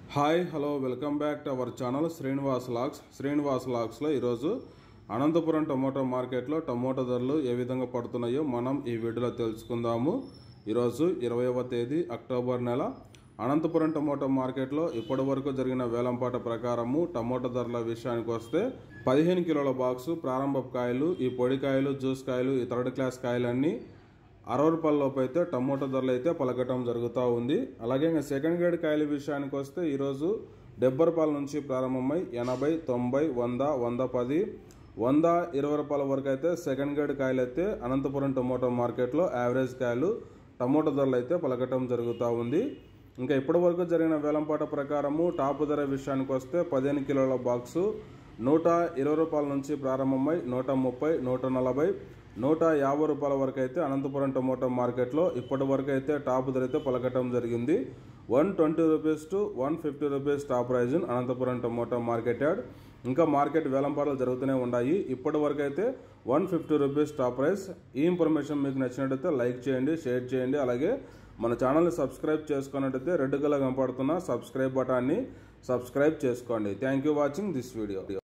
hi hello welcome back to our channel Srinivas లాక్స్ శ్రీనివాస్ లాక్స్లో ఈరోజు అనంతపురం టమోటా మార్కెట్లో టమోటా ధరలు ఏ విధంగా పడుతున్నాయో మనం ఈ వీడియోలో తెలుసుకుందాము ఈరోజు ఇరవైవ తేదీ అక్టోబర్ నెల అనంతపురం టమోటా మార్కెట్లో ఇప్పటి వరకు జరిగిన వేలంపాట ప్రకారము టమోటా ధరల విషయానికి వస్తే పదిహేను కిలోల బాక్సు ప్రారంభ కాయలు ఈ పొడి కాయలు జ్యూస్ కాయలు ఈ థర్డ్ క్లాస్ కాయలన్నీ అరవై రూపాయల లోపు అయితే టమోటా ధరలు అయితే పలకటం జరుగుతూ ఉంది అలాగే ఇంకా సెకండ్ గ్రేడ్ కాయల విషయానికి వస్తే ఈరోజు డెబ్బై రూపాయల నుంచి ప్రారంభమై ఎనభై తొంభై వంద వంద పది వంద ఇరవై రూపాయల వరకు అయితే సెకండ్ గ్రేడ్ కాయలు అయితే అనంతపురం టమోటా మార్కెట్లో యావరేజ్ కాయలు టమోటా ధరలు అయితే పలకటం జరుగుతూ ఉంది ఇంకా ఇప్పటి వరకు జరిగిన వేలంపాట ప్రకారము టాప్ ధర విషయానికి వస్తే పదిహేను కిలోల బాక్సు నూట ఇరవై రూపాయల నుంచి ప్రారంభమై నూట ముప్పై నూట నలభై నూట యాభై రూపాయల వరకు అయితే అనంతపురం టమోటా మార్కెట్లో ఇప్పటి వరకు అయితే టాప్ ధర అయితే పలకటం జరిగింది one twenty rupees to one fifty rupees top price in Anantapuram tomato market yard ఇంకా మార్కెట్ వేలంపాటలు జరుగుతూనే ఉన్నాయి ఇప్పటి వరకు అయితే one fifty rupees top price ఈ ఇన్ఫర్మేషన్ మీకు నచ్చినట్టయితే లైక్ చేయండి షేర్ చేయండి అలాగే మన ఛానల్ని సబ్స్క్రైబ్ చేసుకున్నట్టయితే రెడ్ కలర్ కనపడుతున్న సబ్స్క్రైబ్ బటాన్ని సబ్స్క్రైబ్ చేసుకోండి thank you watching this video